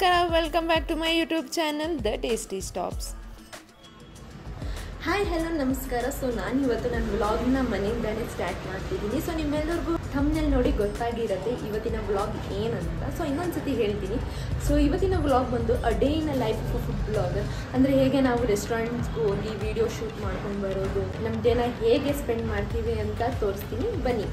ನಮಸ್ಕಾರ welcome back to my YouTube channel the tasty stops hi hello ನಮಸ್ಕಾರ so ನಾನು ಇವತ್ತು ನನ್ನ ವ್ಲಾಗ್ನ ಮನೆಯಿಂದಾನೆ ಸ್ಟಾರ್ಟ್ ಮಾಡ್ತಿದ್ದೀನಿ ಸೊ ನಿಮ್ಮೆಲ್ಲರಿಗೂ ಥಮ್ನಲ್ಲಿ ನೋಡಿ ಗೊತ್ತಾಗಿರುತ್ತೆ ಇವತ್ತಿನ ವ್ಲಾಗ್ ಏನಂತ ಸೊ ಇನ್ನೊಂದ್ಸತಿ ಹೇಳ್ತೀನಿ ಸೊ ಇವತ್ತಿನ ವ್ಲಾಗ್ ಬಂದು a day in a life of food blogger ಅಂದರೆ ಹೇಗೆ ನಾವು ರೆಸ್ಟೋರೆಂಟ್ಸ್ಗೆ ಹೋಗಿ ವಿಡಿಯೋ ಶೂಟ್ ಮಾಡ್ಕೊಂಡು ಬರೋದು ನಮ್ಮ ದಿನ ಹೇಗೆ ಸ್ಪೆಂಡ್ ಮಾಡ್ತೀವಿ ಅಂತ ತೋರಿಸ್ತೀನಿ ಬನ್ನಿ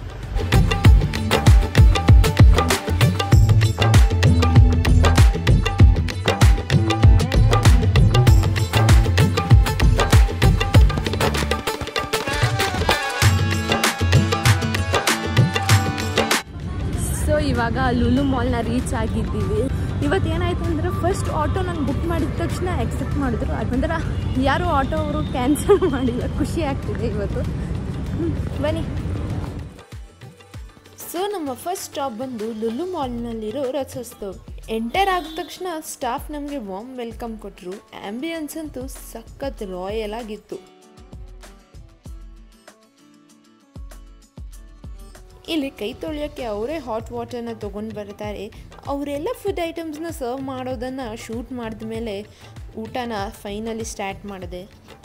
ಸೊ ಇವಾಗ ಲುಲು ಮಾಲ್ನ ರೀಚ್ ಆಗಿದ್ದೀವಿ ಇವತ್ತು ಏನಾಯ್ತು ಅಂದ್ರೆ ಫಸ್ಟ್ ಆಟೋ ನಾನು ಬುಕ್ ಮಾಡಿದ ತಕ್ಷಣ ಎಕ್ಸೆಪ್ಟ್ ಮಾಡಿದ್ರು ಅದಂದ್ರೆ ಯಾರು ಆಟೋ ಅವರು ಕ್ಯಾನ್ಸಲ್ ಮಾಡಿಲ್ಲ ಖುಷಿ ಆಗ್ತಿದೆ ಇವತ್ತು ಹ್ಮ್, ಬನ್ನಿ ಸೊ ನಮ್ಮ ಫಸ್ಟ್ ಸ್ಟಾಪ್ ಬಂದು ಲುಲು ಮಾಲ್ನಲ್ಲಿರೋ ರಥೋತ್ಸವ ಎಂಟರ್ ಆದ ತಕ್ಷಣ ಸ್ಟಾಫ್ ನಮಗೆ ವಾಮ್ ವೆಲ್ಕಮ್ ಕೊಟ್ಟರು ಆ್ಯಂಬಿಯನ್ಸ್ ಅಂತೂ ಸಖತ್ ರಾಯಲ್ ಆಗಿತ್ತು ಇಲ್ಲಿ ಕೈ ತೊಳೆಯೋಕ್ಕೆ ಅವರೇ ಹಾಟ್ ವಾಟರ್ನ ತೊಗೊಂಡು ಬರ್ತಾರೆ ಅವರೆಲ್ಲ ಫುಡ್ ಐಟಮ್ಸ್ನ ಸರ್ವ್ ಮಾಡೋದನ್ನು ಶೂಟ್ ಮಾಡಿದ ಮೇಲೆ ಊಟನ ಫೈನಲಿ ಸ್ಟಾರ್ಟ್ ಮಾಡಿದೆ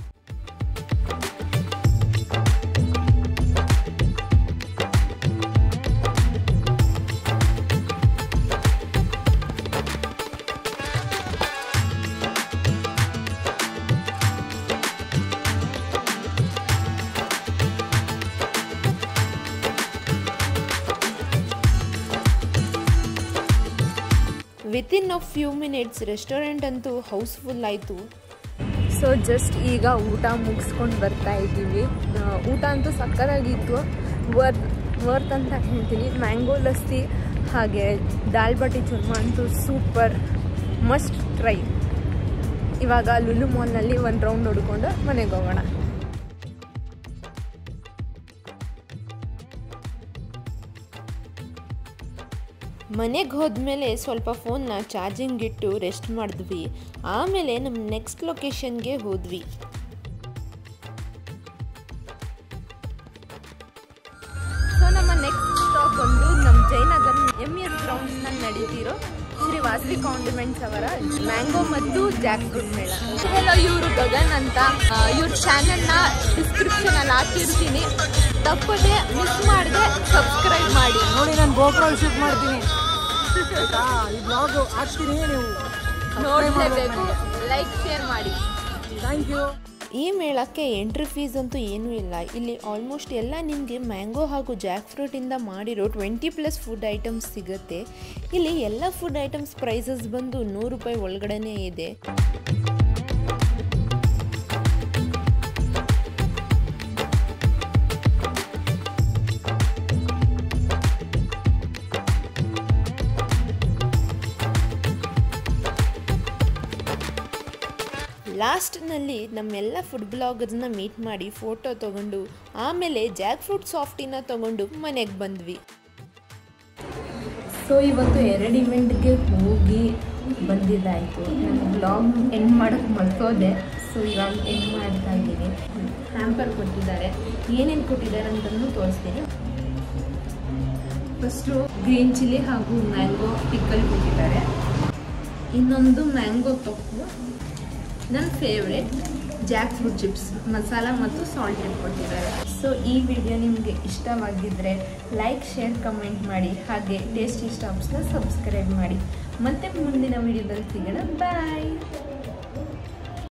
within a few minutes restaurant ಅಂತೂ ಹೌಸ್ಫುಲ್ ಆಯಿತು ಸೊ ಜಸ್ಟ್ ಈಗ ಊಟ ಮುಗಿಸ್ಕೊಂಡು ಬರ್ತಾ ಇದ್ದೀವಿ ಆ, ಊಟ ಅಂತೂ ಸಕ್ಕತ್ತಾಗಿತ್ತು ವರ್ತ್ ವರ್ತ್ ಅಂತ ಹೇಳ್ತೀನಿ ಮ್ಯಾಂಗೋ ಲಸ್ಸಿ ಹಾಗೆ ದಾಲ್ ಬಾಟಿ ಚೂರ್ಮಾ ಅಂತೂ ಸೂಪರ್ ಮಸ್ಟ್ ಟ್ರೈ ಇವಾಗ ಲುಲು ಮಾಲ್ನಲ್ಲಿ ಒಂದು ರೌಂಡ್ ಹೊಡ್ಕೊಂಡು ಮನೆಗೆ ಹೋಗೋಣ ಮನೆಗೆ ಹೋದ್ಮೇಲೆ ಸ್ವಲ್ಪ ಫೋನ್ನ ಚಾರ್ಜಿಂಗ್ ಇಟ್ಟು ರೆಸ್ಟ್ ಮಾಡಿದ್ವಿ ಆಮೇಲೆ ನಮ್ಮ ನೆಕ್ಸ್ಟ್ ಲೊಕೇಶನ್ಗೆ ಹೋದ್ವಿ ಸೊ ನಮ್ಮ ನೆಕ್ಸ್ಟ್ ಸ್ಟಾಪ್ ಬಂದು ನಮ್ಮ ಜಯನಗರ್ ಎಮ್ ಎಸ್ ಗ್ರೌಂಡ್ನಲ್ಲಿ ನಡೀತಿರೋ ಶ್ರೀ ವಾಸವಿ ಕಾಂಡಿಮೆಂಟ್ಸ್ ಅವರ ಮ್ಯಾಂಗೋ ಮತ್ತು ಜಾಕ್ ಫ್ರೂಟ್ ಮೇಳ ಹೆಲೋ ಇವರು ಗಗನ್ ಅಂತ ಇವ್ರ ಚಾನಲ್ನ ಡಿಸ್ಕ್ರಿಪ್ಷನಲ್ಲಿ ಹಾಕಿರ್ತೀನಿ ತಪ್ಪದೆ ಮಿಸ್ ಮಾಡದೆ ಸಬ್ಸ್ಕ್ರೈಬ್ ಮಾಡಿ ನೋಡಿ ನಾನು ಗೋಪುರ ಶೂಟ್ ಮಾಡ್ತೀನಿ ಆಯ್ತಾ ಈ ಬ್ಲಾಗ್ ಹಾಕ್ತೀನಿ ನೀವು ನೋಡಲೇಬೇಕು ಲೈಕ್ ಶೇರ್ ಮಾಡಿ ಥ್ಯಾಂಕ್ ಯು ಈ ಮೇಳಕ್ಕೆ ಎಂಟ್ರಿ ಫೀಸ್ ಅಂತೂ ಏನೂ ಇಲ್ಲ ಇಲ್ಲಿ ಆಲ್ಮೋಸ್ಟ್ ಎಲ್ಲ ನಿಮಗೆ ಮ್ಯಾಂಗೋ ಹಾಗೂ ಜಾಕ್ ಫ್ರೂಟಿಂದ ಮಾಡಿರೋ ಟ್ವೆಂಟಿ ಪ್ಲಸ್ ಫುಡ್ ಐಟಮ್ಸ್ ಸಿಗುತ್ತೆ ಇಲ್ಲಿ ಎಲ್ಲ ಫುಡ್ ಐಟಮ್ಸ್ ಪ್ರೈಸಸ್ ಬಂದು ನೂರು ರೂಪಾಯಿ ಒಳಗಡೆನೇ ಇದೆ ಲಾಸ್ಟ್ನಲ್ಲಿ ನಮ್ಮೆಲ್ಲ ಫುಡ್ ಬ್ಲಾಗರ್ಸ್ನ ಮೀಟ್ ಮಾಡಿ ಫೋಟೋ ತಗೊಂಡು ಆಮೇಲೆ ಜಾಕ್ ಫ್ರೂಟ್ ಸಾಫ್ಟಿನ ತಗೊಂಡು ಮನೆಗೆ ಬಂದ್ವಿ ಸೊ ಇವತ್ತು ಎರಡು ಇವೆಂಟ್ಗೆ ಹೋಗಿ ಬಂದಿದ್ದಾಯಿತು ನಾನು ಬ್ಲಾಗ್ ಎಂಡ್ ಮಾಡೋಕ್ಕೆ ಮರ್ತೋದೆ ಸೊ ಇವಾಗ ಎಂಡ್ ಮಾಡ್ತಾ ಇದ್ದೀನಿ ಹ್ಯಾಂಪರ್ ಕೊಟ್ಟಿದ್ದಾರೆ ಏನೇನು ಕೊಟ್ಟಿದ್ದಾರೆ ಅಂತಂದು ತೋರಿಸ್ತೀನಿ ಫಸ್ಟು ಗ್ರೀನ್ ಚಿಲ್ಲಿ ಹಾಗೂ ಮ್ಯಾಂಗೋ ಪಿಕ್ಕಲ್ ಕೊಟ್ಟಿದ್ದಾರೆ ಇನ್ನೊಂದು ಮ್ಯಾಂಗೋ ತೊಕ್ಕು ನನ್ನ favourite jackfruit chips masala ಮತ್ತು ಸಾಲ್ಟ್ ಕೊಟ್ಟಿದ್ದಾರೆ ಸೊ ಈ ವಿಡಿಯೋ ನಿಮಗೆ ಇಷ್ಟವಾಗಿದ್ದರೆ ಲೈಕ್ ಶೇರ್ ಕಮೆಂಟ್ ಮಾಡಿ ಹಾಗೆ ಟೇಸ್ಟಿ ಸ್ಟಾಪ್ಸ್ನ ಸಬ್ಸ್ಕ್ರೈಬ್ ಮಾಡಿ ಮತ್ತೆ ಮುಂದಿನ ವಿಡಿಯೋದಲ್ಲಿ ಸಿಗೋಣ ಬಾಯ್